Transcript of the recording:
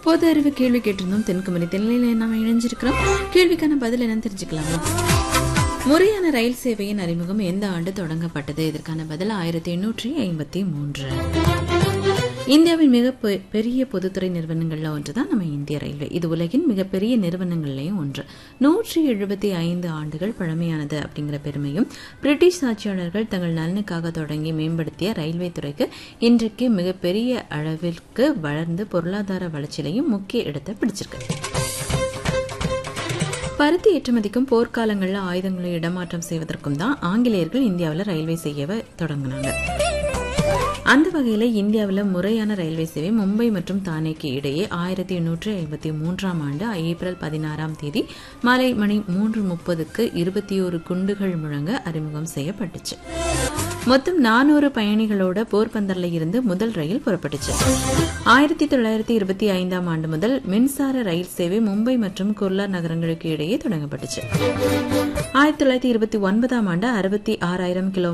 பொது அறிவு கேள்வி கேட்டிருந்தோம் தென்குமரி தென்னிலையில் நாம இணைஞ்சிருக்கிறோம் கேள்விக்கான பதில் என்னன்னு தெரிஞ்சுக்கலாமா முறையான ரயில் சேவையின் அறிமுகம் எந்த ஆண்டு தொடங்கப்பட்டது இதற்கான பதில் ஆயிரத்தி எண்ணூற்றி ஐம்பத்தி மூன்று இந்தியாவின் மிக பெ- பெரிய பொதுத்துறை நிறுவனங்கள்ல ஒன்றுதான் நம்ம இந்திய ரயில்வே இது உலகின் மிகப்பெரிய நிறுவனங்கள்லயும் ஒன்று நூற்றி எழுபத்தி ஐந்து ஆண்டுகள் பழமையானது அப்படிங்கிற பெருமையும் பிரிட்டிஷ் ஆட்சியாளர்கள் தங்கள் நலனுக்காக தொடங்கி மேம்படுத்திய ரயில்வே துறைக்கு இன்றைக்கு மிகப்பெரிய அளவிற்கு வளர்ந்து பொருளாதார வளர்ச்சியிலையும் முக்கிய இடத்தை பிடிச்சிருக்கு பருத்தி ஏற்றுமதிக்கும் போர்க்காலங்களில் ஆயுதங்களை இடமாற்றம் செய்வதற்கும் தான் ஆங்கிலேயர்கள் இந்தியாவில் ரயில்வே செய்யவே தொடங்கினாங்க அந்த வகையில் இந்தியாவில் முறையான ரயில்வே சேவை மும்பை மற்றும் தானேக்கு இடையே ஆயிரத்தி எண்ணூற்று ஐம்பத்தி மூன்றாம் ஆண்டு ஏப்ரல் பதினாறாம் தேதி மாலை மணி மூன்று முப்பதுக்கு இருபத்தி ஒரு குண்டுகள் முழங்க அறிமுகம் செய்யப்பட்டுச்சு மொத்தம் நானூறு பயணிகளோட போர்பந்தர்ல இருந்து முதல் ரயில் புறப்பட்டுச்சு ஆயிரத்தி தொள்ளாயிரத்தி இருபத்தி ஐந்தாம் ஆண்டு முதல் மின்சார ரயில் சேவை மும்பை மற்றும் குர்லா நகரங்களுக்கு இடையே தொடங்கப்பட்டுச்சு ஆயிரத்தி தொள்ளாயிரத்தி இருபத்தி ஒன்பதாம் ஆண்டு அறுபத்தி ஆறாயிரம் கிலோ